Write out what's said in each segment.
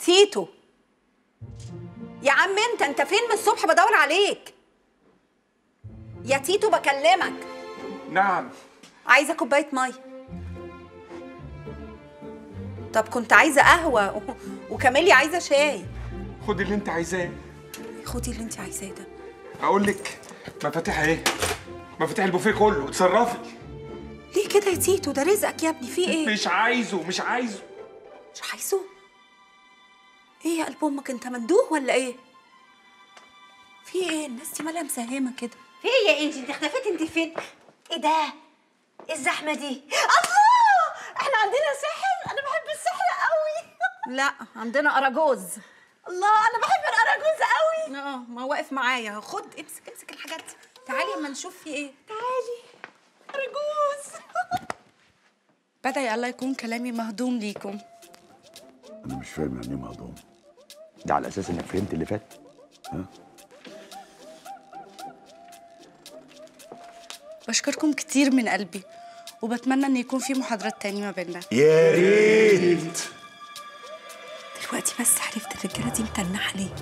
تيتو يا عم انت انت فين من الصبح بدور عليك يا تيتو بكلمك نعم عايزه كوبايه ميه طب كنت عايزه قهوه و- وكاميليا عايزه شاي خدي اللي انت عايزاه خدي اللي انت عايزاه ده اقول لك مفاتيح ايه مفاتيح البوفيه كله اتصرفي ليه كده يا تيتو ده رزقك يا ابني في ايه مش عايزه مش عايزه مش عايزه ايه يا قلب امك انت مندوه ولا ايه في ايه الناس دي مالها مساهمه كده في ايه يا انجي انت اختفيتي انت فين ايه ده ايه الزحمه دي الله احنا عندنا سحر انا بحب السحر قوي لا عندنا اراجوز الله انا بحب الاراجوز قوي اه ما واقف معايا خد امسك امسك الحاجات دي تعالي اما نشوف في ايه تعالي اراجوز بدعي الله يكون كلامي مهضوم ليكم انا مش فاهم يعني ايه مهضوم ده على اساس انك فهمت اللي فات بشكركم كتير من قلبي وبتمنى ان يكون في محاضرات تاني ما بيننا يا ريت دلوقتي بس عرفت الرجاله دي متنحه ليه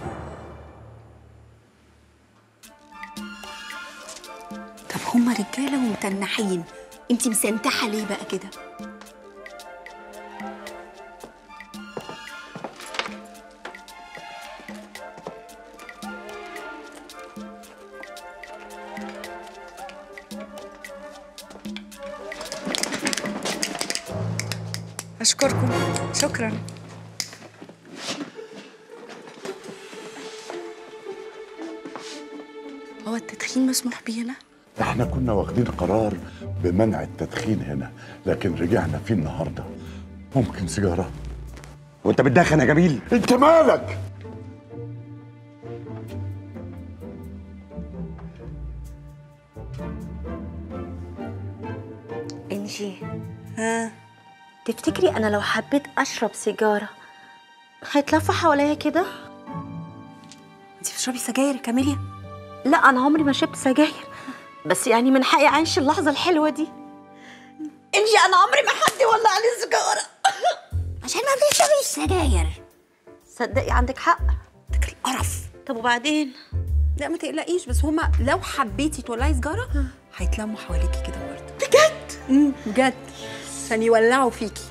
طب هما رجاله ومتنحين انت مسنتحه ليه بقى كده اشكركم شكرا هو التدخين مسموح بيه هنا احنا كنا واخدين قرار بمنع التدخين هنا لكن رجعنا فيه النهارده ممكن سيجاره وانت بتدخن يا جميل انت مالك انجي ها تفتكري انا لو حبيت اشرب سيجاره هيتلفوا حواليا كده انت بتشربي سجاير يا كاميليا لا انا عمري ما شربت سجاير بس يعني من حقي اعيش اللحظه الحلوه دي انجي انا عمري ما حد ولع علي سيجاره عشان ما بتشربيش سجاير صدقي عندك حق ده القرف طب وبعدين لا ما تقلقيش بس هما لو حبيتي تولعي سجاره هيتلموا حواليكي كده برضه بجد؟ امم بجد عشان يولعوا فيكي